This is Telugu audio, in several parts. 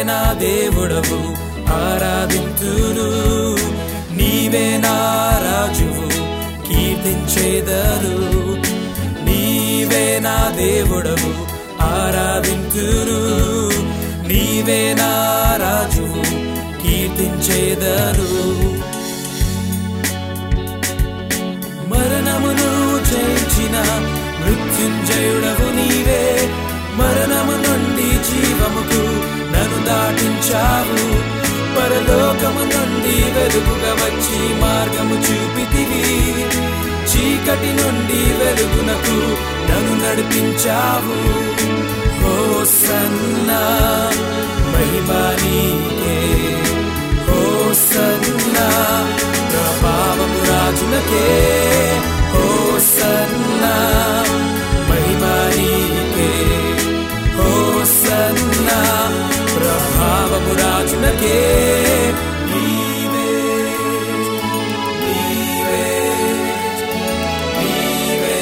నా దేవుడవు ఆరాధింతును నీవే నా రాజువు కీర్తించేదరు నీవే నా దేవుడవు ఆరాధింతును నీవే నా రాజువు కీర్తించేదరు మరణమును జయించిన మృత్యుంజయుడవు నీవే మరణము నుండి జీవముకు నన్ను దాటించావు పరలోకము నుండి వెలుగుగా వచ్చి మార్గము చూపితివి చీకటి నుండి వెలుగునకు నన్ను నడిపించావు ఓ సన్నా మహిమా నీకే ఓ సన్నా ప్రభావము రాజునకే ఓ సన్నా మహిమా నీకే ఓ సన్నా ప్రభావము రాజునకే నీవే నీవే నీవే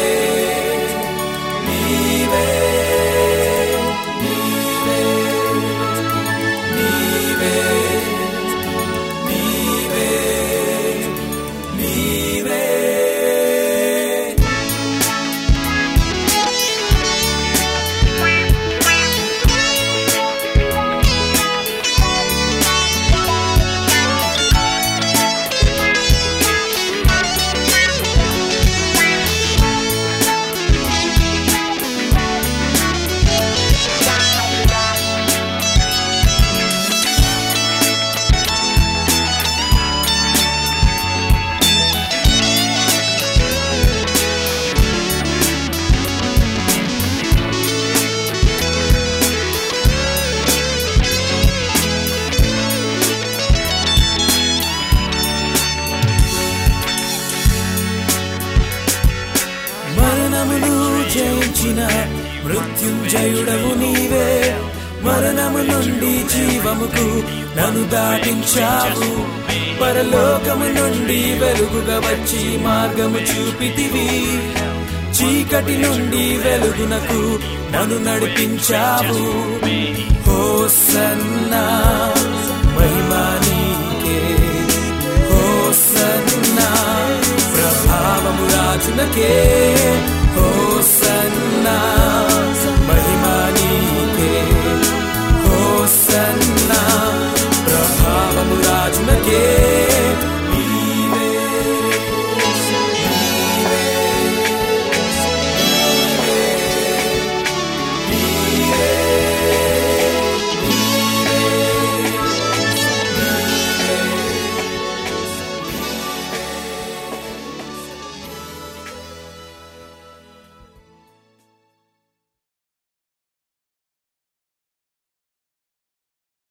నీవే నీవే నీవే నీవే నీవే మరణమును జయించిన మృత్యుంజయుడవు నీవే మరణము నుండి జీవముకు నన్ను దాటించావు పరలోకము నుండి వెలుగుగా వచ్చి మార్గము చూపితివి చీకటి నుండి వెలుగునకు నన్ను నడిపించావు ఓ సన్నా మహిమా నీకే ఓ సన్నా ప్రభావము రాజునకే